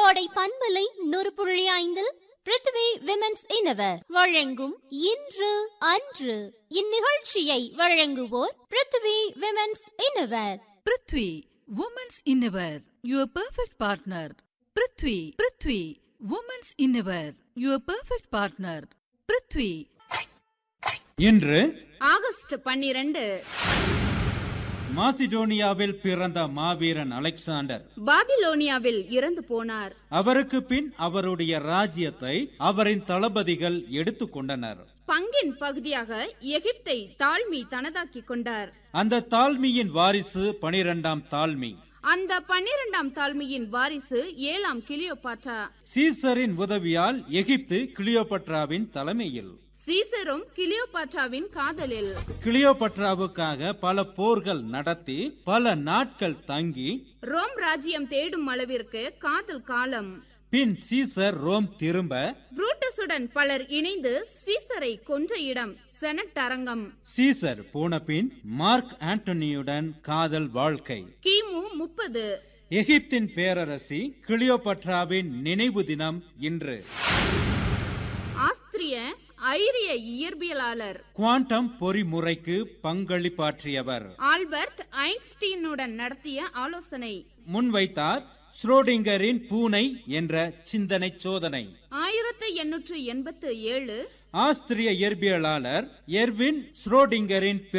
கோடை பண்பலை நூறு புள்ளி ஐந்தில் பிருத்வி விமென்ஸ் இனவர் வழங்கும் இன்று அன்று இந்நிகழ்ச்சியை வழங்குவோர் Prithvi women's innerwear Prithvi women's innerwear your perfect partner Prithvi Prithvi women's innerwear your perfect partner Prithvi இன்று ஆகஸ்ட் பன்னிரண்டு மாசிடோனியாவில் பிறந்த மாவீரன் அலெக்சாண்டர் பாபிலோனியாவில் இறந்து போனார் அவருக்கு பின் அவருடைய ராஜ்யத்தை அவரின் தளபதிகள் எடுத்துக்கொண்டனர் பங்கின் பகுதியாக எகிப்தை தாழ்மி தனதாக்கிக் கொண்டார் அந்த தாழ்மையின் வாரிசு பனிரெண்டாம் தாழ்மை அந்த பன்னிரண்டாம் தாழ்மையின் வாரிசு ஏழாம் கிளியோபாட்ரா சீசரின் உதவியால் எகிப்து கிளியோபட்ராவின் தலைமையில் சீசரும் கிளியோபாட்ராவின் காதலில் கிளியோபட்ராவுக்காக பல போர்கள் நடத்தி பல நாட்கள் தங்கி ரோம் ராஜ்யம் தேடும் அளவிற்கு காதல் காலம் பின் சீசர் ரோம் திரும்ப புரூட்டஸுடன் பலர் இணைந்து சீசரை கொன்ற இடம் செனட் அரங்கம் சீசர் போன பின் மார்க் ஆண்டனியுடன் காதல் வாழ்க்கை கிமு முப்பது எகிப்தின் பேரரசி கிளியோபட்ராவின் நினைவு தினம் இன்று ஆஸ்திரிய ஐரிய இயற்பியலாளர் குவாண்டம் பொறிமுறைக்கு பங்களிப்பாற்றியவர் ஆல்பர்ட் ஐன்ஸ்டீனுடன் நடத்திய ஆலோசனை முன்வைத்தார் ஸ்ரோடிங்கரின் பூனை என்ற சிந்தனை சோதனை ஆயிரத்து எண்ணூற்று எண்பத்து ஏழு ஆஸ்திரிய இயற்பியலாளர் எர்வின் ஸ்ரோடிங்கரின்